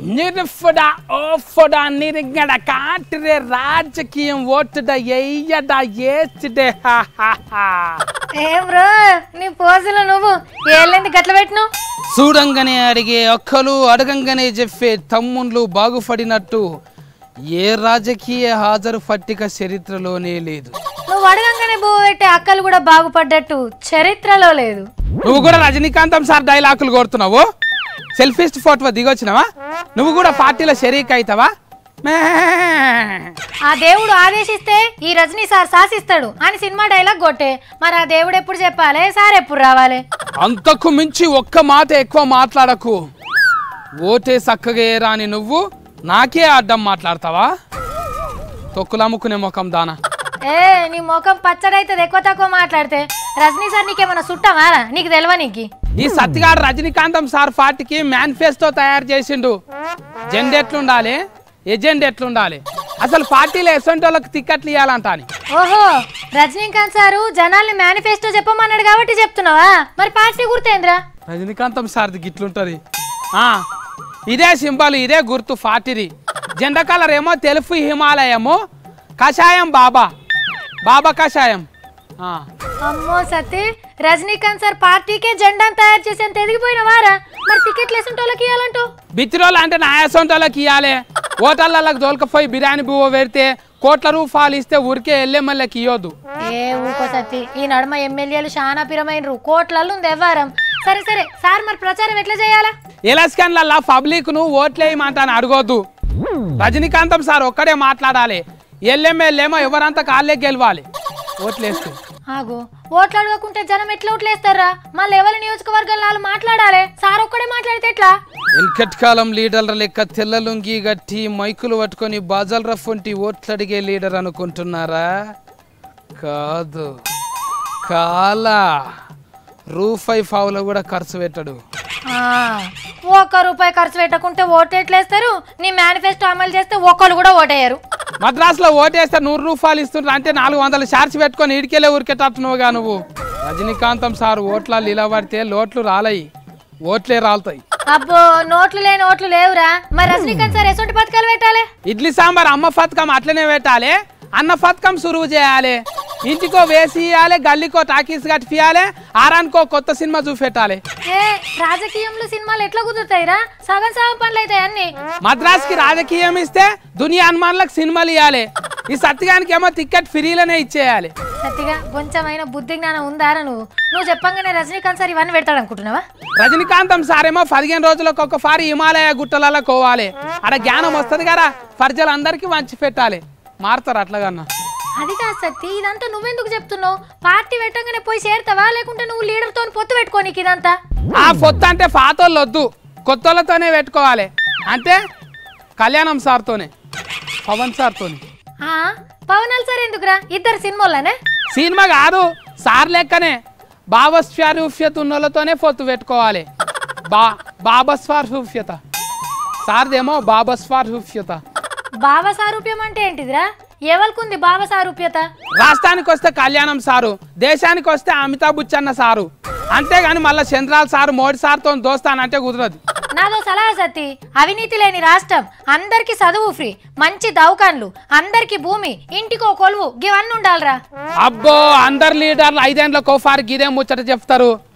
నిరుఫుడ ఓఫుడ నిరిగడ కాటిరే రాజకీయం ఓటుడ ఎయ్యడ ఏచిడే హా హా హా. ఏం బ్రో నీ పోజులు నువ్వు ఏళ్ళేంది గట్ల పెట్టినావు చూడంగానే అడిగే ఒక్కలు అడగంగానే చెప్పే తమ్ముళ్ళు బాగుపడినట్టు ఏ రాజకీయ హాజరు పట్టిక చరిత్రలోనే లేదు నువ్వు అడగంగానే బువ్వ పెట్టే అక్కలు కూడా బాగుపడ్డట్టు చరిత్రలో లేదు నువ్వు కూడా రజనీకాంతం సార్ డైలాగులు కొడుతున్నావు సెల్ఫిస్ట్ ఫోటో దిగొచ్చినావా నువ్వు కూడా పార్టీలో షరీక్ అవుతావా మే. ఆ దేవుడు ఆదేశిస్తే ఈ రజనీ సార్ శాసిస్తాడు అని సినిమా డైలాగ్ కొట్టే మరి ఆ దేవుడు ఎప్పుడు చెప్పాలి సార్ ఎప్పుడు రావాలి అంతకు మించి ఒక్క మాట ఎక్కువ మాట్లాడకు ఓటే చక్కగా రాని నువ్వు నాకే అడ్డం మాట్లాడతావా తొక్కులమ్ముకునే ముఖం దానా ఏ నీ ముఖం పచ్చడైతుంది ఎక్కువ తక్కువ మాట్లాడితే రజనీ సార్ నీకేమన్నా సుట్టమా నీకు తెలివ నీకు ఈ సత్తిగాడు రజనీకాంతం సార్ పార్టీకి మేనిఫెస్టో తయారు చేసిండు జెండా ఎట్లుండాలి ఎజెండా ఎట్లుండాలి అసలు పార్టీలో ఎసొంటి వాళ్ళకి టికెట్లు ఇవ్వాలంట అని ఓహో రజనీకాంత్ సారు జనాల్ని మేనిఫెస్టో చెప్పమన్నాడు కాబట్టి చెప్తున్నావా మరి పార్టీ గుర్తేంద్రా రజనీకాంతం సార్ది గిట్లుంటది ఆ, ఇదే సింబల్ ఇదే గుర్తు పార్టీది జెండా కలర్ ఏమో తెలుపు హిమాలయము కషాయం బాబా బాబా కషాయం ఆ. అమ్మో సతీ రజనీకాంత్ సార్ పార్టీకే జెండాను తయారు చేసేంత ఎదిగిపోయినవారా మరి టికెట్లు వేసుంటోళ్ళకి ఇవ్వాలంటూ బిత్తిరోళ్ళు అంటే నాయసొంటోళ్ళకి ఇవ్వాలి ఓటర్లకి దోలకపోయి బిర్యానీ బువ్వ పెడితే కోట్ల రూపాయలు ఇస్తే ఊరికే ఎల్లెమ్మలకి ఇవ్వద్దు ఏ ఊకో సత్తి ఈ నడుమ ఎమ్మెల్యేలు చాలా పిరమైనరు కోట్లలో ఉంది ఎవ్వారం సరే సరే సార్ మరి ప్రచారం ఎట్లా చేయాలా ఎలక్షన్లల్లా పబ్లిక్ ను ఓట్లేయమంటాను అడగొద్దు రజనీకాంతం సార్ ఒక్కడే మాట్లాడాలి ఎల్లెమ్మెల్యేమో ఎవరంతా కాళ్ళే గెలవాలి ఓట్లేస్తే ఆగు ఓట్లు అడగకుంటే జనం ఎట్లా ఓట్లేస్తారా మళ్ళీ ఎవరి నియోజకవర్గాల్లో వాళ్ళు మాట్లాడాలి సార్ ఒక్కడే మాట్లాడితే ఎట్లా వెల్కట్ కాలం లీడర్ల లెక్క తెల్ల లుంగి గట్టి మైకులు పట్టుకొని బాజల్ రఫ్ వంటి ఓట్లు అడిగే లీడర్ అనుకుంటున్నారా కాదు కాల రూఫై ఫావులో కూడా ఖర్చు పెట్టడు ఆ, ఒక్క రూపాయి ఖర్చు పెట్టకుంటే ఓటు ఎట్లేస్తారు నీ మేనిఫెస్టో అమలు చేస్తే ఒక్కరు కూడా ఓటేయరు మద్రాసులో ఓటేస్తే నూరు రూపాయలు ఇస్తుండ్రు అంటే నాలుగు వందలు చార్జ్ పెట్టుకొని ఇడికెళ్ళే ఊరికేటట్టునువుగా నువ్వు రజనీకాంతం సార్ ఓట్ల నిలబడితే లోట్లు రాలయి ఓట్లే రాలుతాయి అబ్బో నోట్లు లేని ఓట్లు లేవురా మరి రజనీకాంత్ సార్ ఎటువంటి పథకాలు పెట్టాలి ఇడ్లీ సాంబార్ అమ్మ పథకం అట్లనే పెట్టాలి అన్న పథకం సురువు చేయాలి ఇంటికో వేసి ఇవ్వాలి గల్లీకో టాకీస్ కట్టియాలి ఆరానికో కొత్త సినిమా చూపెట్టాలి ఏ రాజకీయంలో సినిమాలు ఎట్లా కుదురుతాయిరా సగం సగం పనులు అవుతాయి అన్ని మద్రాస్కి రాజకీయం ఇస్తే దునియా అనుమానులకు సినిమాలు ఇవ్వాలి ఈ సత్యగానికి ఏమో టికెట్ ఫ్రీలోనే ఇచ్చేయాలి సత్తిగా కొంచెమైనా బుద్ధి జ్ఞానం ఉందారా నువ్వు నువ్వు చెప్పంగానే రజనీకాంత్ సార్ ఇవన్నీ పెడతాడు అనుకుంటున్నావా రజనీకాంతం సారేమో పదిహేను రోజులకు ఒక్కసారి హిమాలయ గుట్టలలో కోవాలి ఆడ జ్ఞానం వస్తుంది కదా ప్రజలందరికీ వంచి పెట్టాలి మారుతారు అట్లాగన్నా అది కాదు సత్తి ఇదంతా నువ్వెందుకు చెప్తున్నావు పార్టీ పెట్టంగానే పోయి చేరుతావా లేకుంటే నువ్వు లీడర్తో పొత్తు పెట్టుకోనికి ఇదంతా ఆ పొత్తు అంటే పాతోళ్ళు వద్దు కొత్తోళ్ళతోనే పెట్టుకోవాలి అంటే కళ్యాణం సార్తోనే పవన్ సార్తోనే ఆ, పవనాల్ సార్ ఎందుకురా ఇద్దరు సినిమాలోనే సినిమా కాదు సార్ లెక్కనే భావస్వారూప్యత ఉన్నోళ్ళతోనే పొత్తు పెట్టుకోవాలి బా బాబస్వారూప్యత సార్దేమో బాబస్వారూప్యత భావ సారూప్యం అంటే ఏంటిదిరా ఎవరికుంది భావ సారూప్యత రాష్ట్రానికి వస్తే కళ్యాణం సారు దేశానికి వస్తే అమితాబ్ బచ్చన్న సారు అంతేగాని మళ్ళీ చంద్రాల సారు మోడీ సార్తో దోస్తానంటే కుదరదు నాదో సలహా సత్తి అవినీతి లేని రాష్ట్రం అందరికి చదువు ఫ్రీ మంచి దౌకాన్లు అందరికి భూమి ఇంటికో కొలువు ఇవన్నీ ఉండాలిరా అబ్బో అందరు లీడర్లు ఐదేండ్ల కోఫారు గిదే ముచ్చట చెప్తారు